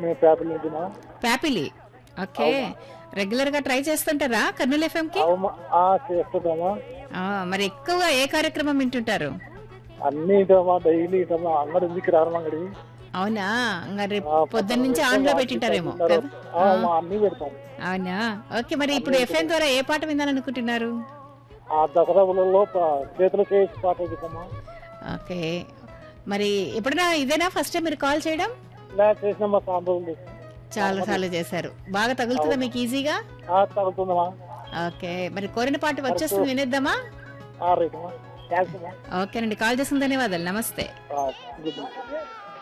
మేము పేపర్ నింటున్నాం Pyapili okay regular గా ట్రై చేస్తుంటారా కర్నూలు ఎఫ్ఎం కి అవుమా ఆ, చేస్తుంటామా ఆ, మరి ఎక్కువగా ఏ కార్యక్రమం వింటుంటారు అన్ని ఇటమా డైలీ ఇటమా అంగడి ఎందుకు రారు అంగడి అవునా ఇంకా రేపు పొద్దున్న నుంచి ఆన్ లో పెట్టింటారేమో కదా ఆ, మా అన్ని పెడతాం అవునా ఓకే మరి ఇప్పుడు ఎఫ్ఎం ద్వారా ఏ పాట వినాలనుకుంటున్నారు ఆ దసరాలలో చేతులు చేసి పాట చెప్తామా ఓకే మరి ఎప్పుడైనా ఇదేనా ఫస్ట్ టైం మీరు కాల్ చేయడం ఇలా చేసిన మా సాంబార్ చాలా సార్లు చేశారు బాగా తగులుతుందా మీకు ఈజీగా తగ్గుతుందమ్మా ఓకే మరి కోరిన పాట వచ్చేస్తుంది వినేద్దామా ఆ రైతమ్మా థ్యాంక్స్ అమ్మా ఓకేనండి కాల్ చేసిన ధన్యవాదాలు నమస్తే గుడ్ నైట్